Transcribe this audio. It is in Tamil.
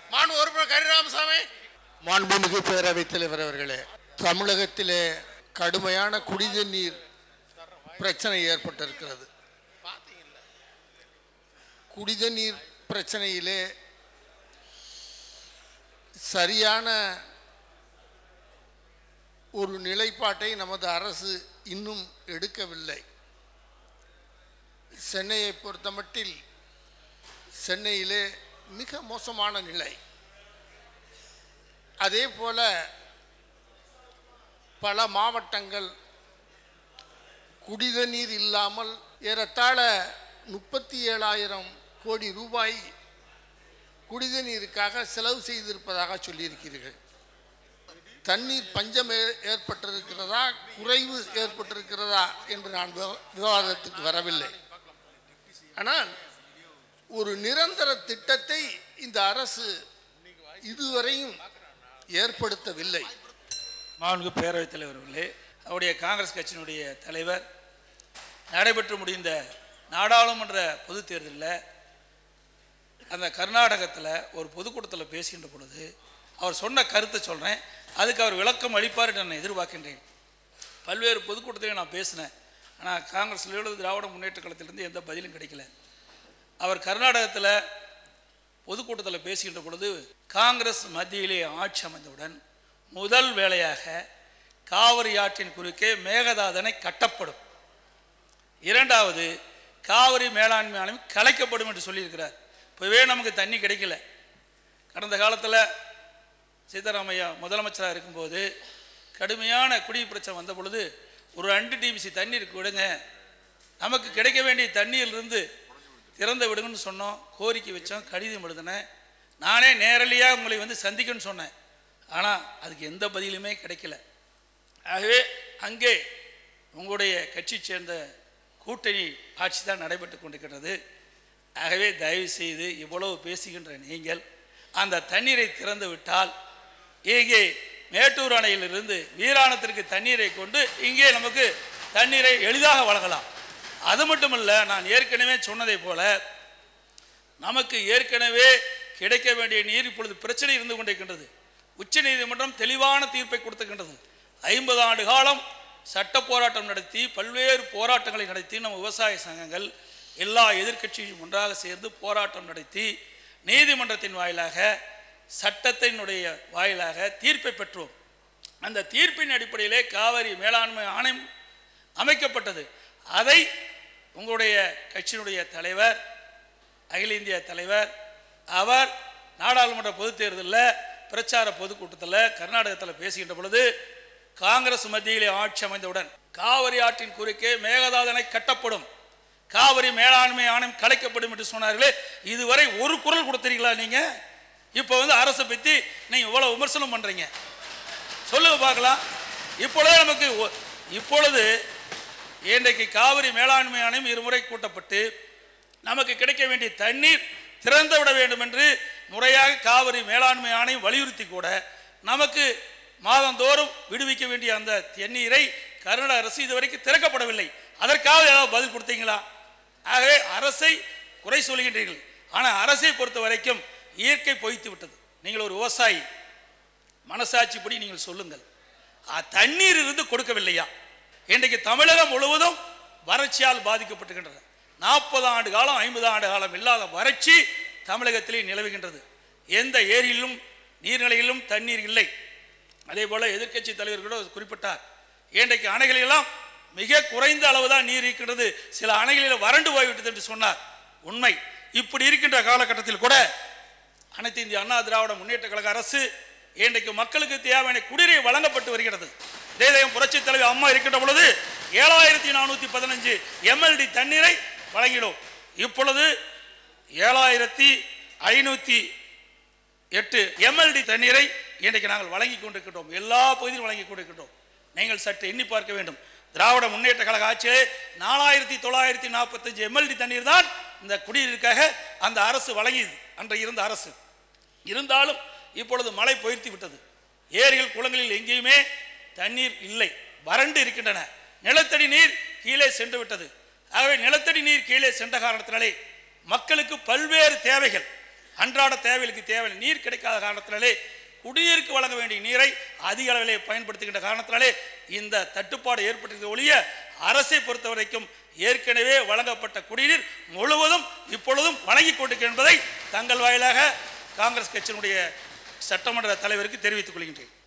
மாண்பு உறுப்பினர் கரிராமசாமி மாண்புமிகு பேரவைத் தலைவர் அவர்களே தமிழகத்திலே கடுமையான குடித நீர் பிரச்சனை ஏற்பட்டிருக்கிறது குடித நீர் பிரச்சனையிலே சரியான ஒரு நிலைப்பாட்டை நமது அரசு இன்னும் எடுக்கவில்லை சென்னையை பொறுத்தமட்டில் சென்னையிலே மிக மோசமான நிலை அதே போல பல மாவட்டங்கள் குடித நீர் இல்லாமல் ஏறத்தாழ முப்பத்தி ஏழாயிரம் கோடி ரூபாய் குடித நீருக்காக செலவு செய்திருப்பதாக சொல்லியிருக்கிறீர்கள் தண்ணீர் பஞ்சம் ஏ- ஏற்பட்டிருக்கிறதா குறைவு ஏற்பட்டிருக்கிறதா என்று நான் விவா- விவாதத்துக்கு வரவில்லை ஆனால் ஒரு நிரந்தர திட்டத்தை இந்த அரசு இதுவரையும் ஏற்படுத்தவில்லை மாண்பு பேரவைத் தலைவர் அவர்களே அவருடைய காங்கிரஸ் கட்சியினுடைய தலைவர் நடைபெற்று முடிந்த நாடாளுமன்ற பொதுத் தேர்தலில் அந்த கர்நாடகத்தில் ஒரு பொதுக்கூட்டத்தில் பேசுகின்ற பொழுது அவர் சொன்ன கருத்தை சொல்கிறேன் அதுக்கு அவர் விளக்கம் அளிப்பார் என்று நான் எதிர்பார்க்கின்றேன் பல்வேறு பொதுக்கூட்டத்திலையும் நான் பேசினேன் ஆனால் காங்கிரஸ்ல திராவிட முன்னேற்ற கழகத்திலிருந்து எந்த பதிலும் கிடைக்கல அவர் கர்நாடகத்தில் பொதுக்கூட்டத்தில் பேசுகின்ற பொழுது காங்கிரஸ் மத்தியிலே ஆட்சி அமைந்தவுடன் முதல் வேலையாக காவிரி ஆற்றின் குறுக்கே மேகதாதனை கட்டப்படும் இரண்டாவது காவிரி மேலாண்மை ஆணையம் கலைக்கப்படும் என்று சொல்லியிருக்கிறார் இப்போவே நமக்கு தண்ணி கிடைக்கல கடந்த காலத்தில் சீதாராமையா முதலமைச்சராக இருக்கும்போது கடுமையான குடிநீர் பிரச்சனை வந்த பொழுது ஒரு ரெண்டு டிபிசி தண்ணீர் கொடுங்க நமக்கு கிடைக்க வேண்டிய தண்ணீரிலிருந்து திறந்து விடுங்கன்னு சொன்னோம் கோரிக்கை வச்சோம் கடிதம் எழுதினேன் நானே நேரடியாக உங்களை வந்து சந்திக்கணும்னு சொன்னேன் ஆனால் அதுக்கு எந்த பதிலுமே கிடைக்கல ஆகவே அங்கே உங்களுடைய கட்சி சேர்ந்த கூட்டணி ஆட்சி தான் நடைபெற்று கொண்டிருக்கிறது ஆகவே தயவு செய்து இவ்வளவு பேசுகின்ற நீங்கள் அந்த தண்ணீரை திறந்து விட்டால் இங்கே மேட்டூர் அணையிலிருந்து வீராணத்திற்கு தண்ணீரை கொண்டு இங்கே நமக்கு தண்ணீரை எளிதாக வழங்கலாம் அது மட்டுமல்ல நான் ஏற்கனவே சொன்னதை போல நமக்கு ஏற்கனவே கிடைக்க வேண்டிய நீர் இப்பொழுது பிரச்சனை இருந்து கொண்டிருக்கின்றது உச்சநீதிமன்றம் தெளிவான தீர்ப்பை கொடுத்துக்கின்றது ஐம்பது ஆண்டு காலம் சட்ட போராட்டம் நடத்தி பல்வேறு போராட்டங்களை நடத்தி நம்ம விவசாய சங்கங்கள் எல்லா எதிர்க்கட்சியும் ஒன்றாக சேர்ந்து போராட்டம் நடத்தி நீதிமன்றத்தின் வாயிலாக சட்டத்தினுடைய வாயிலாக தீர்ப்பை பெற்றோம் அந்த தீர்ப்பின் அடிப்படையிலே காவிரி மேலாண்மை ஆணையம் அமைக்கப்பட்டது அதை உங்களுடைய கட்சியினுடைய தலைவர் அகில இந்திய தலைவர் அவர் நாடாளுமன்ற பொதுத் தேர்தலில் பிரச்சார பொதுக்கூட்டத்தில் கர்நாடகத்தில் பேசுகின்ற பொழுது காங்கிரஸ் மத்தியிலே ஆட்சி அமைந்தவுடன் காவிரி ஆற்றின் குறுக்கே மேகதாதனை கட்டப்படும் காவிரி மேலாண்மை ஆணையம் கலைக்கப்படும் என்று சொன்னார்களே இதுவரை ஒரு குரல் கொடுத்துறீங்களா நீங்க இப்போ வந்து அரசை பற்றி நீங்க இவ்வளவு விமர்சனம் பண்றீங்க சொல்லுங்க பார்க்கலாம் இப்பொழுது நமக்கு ஒ- இப்பொழுது இன்றைக்கு காவிரி மேலாண்மை ஆணையம் இருமுறை கூட்டப்பட்டு நமக்கு கிடைக்க வேண்டிய தண்ணீர் திறந்து விட வேண்டும் என்று முறையாக காவிரி மேலாண்மை ஆணையம் வலியுறுத்தி கூட நமக்கு மாதந்தோறும் விடுவிக்க வேண்டிய அந்த தண்ணீரை கர்நாடக அரசு இதுவரைக்கும் திறக்கப்படவில்லை அதற்காக ஏதாவது பதில் கொடுத்தீங்களா ஆகவே அரசை குறை சொல்கின்றீர்கள் ஆனால் அரசை பொறுத்த வரைக்கும் இயற்கை பொய்த்து விட்டது நீங்கள் ஒரு விவசாயி மனசாட்சிப்படி நீங்கள் சொல்லுங்கள் ஆ, தண்ணீர் இருந்து கொடுக்கவில்லையா இன்றைக்கு தமிழகம் முழுவதும் வறட்சியால் பாதிக்கப்பட்டுகின்றது நாற்பது ஆண்டு காலம் ஐம்பது ஆண்டு காலம் இல்லாத வறட்சி தமிழகத்திலே நிலவுகின்றது எந்த ஏரியிலும் நீர்நிலையிலும் தண்ணீர் இல்லை அதே போல எதிர்க்கட்சி தலைவர் கூட குறிப்பிட்டார் இன்றைக்கு அணைகளெல்லாம் மிக குறைந்த அளவு தான் நீர் இருக்கின்றது சில அணைகளில் வறண்டு போய்விட்டது என்று சொன்னார் உண்மை இப்படி இருக்கின்ற காலகட்டத்தில் கூட அனைத்து இந்திய அண்ணா திராவிட முன்னேற்ற கழக அரசு இன்றைக்கு மக்களுக்கு தேவையான குடிநீர் வழங்கப்பட்டு வருகிறது தேதயம் புரட்சி தலைவர் அம்மா இருக்கின்ற பொழுது ஏழாயிரத்தி நானூற்றி பதினஞ்சு எம்எல்டி தண்ணீரை வழங்கினோம் இப்பொழுது ஏழாயிரத்தி ஐநூற்றி எட்டு எம்எல்டி தண்ணீரை இன்றைக்கு நாங்கள் வழங்கி கொண்டிருக்கின்றோம் எல்லா பகுதியிலும் வழங்கி கொண்டிருக்கின்றோம் நீங்கள் சற்று எண்ணி பார்க்க வேண்டும் திராவிட முன்னேற்ற கழக ஆட்சியிலே நாலாயிரத்தி தொள்ளாயிரத்தி நாற்பத்தஞ்சு எம்எல்டி தண்ணீர் தான் இந்த குடிநீருக்காக அந்த அரசு வழங்கியது அன்றைய இருந்த அரசு இருந்தாலும் இப்பொழுது மழை பொய்த்து விட்டது ஏரிகள் குளங்களில் எங்கேயுமே தண்ணீர் இல்லை வறண்டு இருக்கின்றன நிலத்தடி நீர் கீழே சென்று விட்டது ஆகவே நிலத்தடி நீர் கீழே சென்ற காரணத்தினாலே மக்களுக்கு பல்வேறு தேவைகள் அன்றாட தேவைகளுக்கு தேவை நீர் கிடைக்காத காரணத்தினாலே குடிநீருக்கு வழங்க வேண்டிய நீரை அதிக அளவிலே பயன்படுத்துகின்ற காரணத்தினாலே இந்த தட்டுப்பாடு ஏற்பட்டது ஒழிய அரசை பொறுத்த வரைக்கும் ஏற்கனவே வழங்கப்பட்ட குடிநீர் முழுவதும் இப்பொழுதும் வழங்கிக் கொண்டிருக்கிறது என்பதை தங்கள் வாயிலாக காங்கிரஸ் கட்சியினுடைய சட்டமன்ற தலைவருக்கு தெரிவித்துக் கொள்கின்றேன்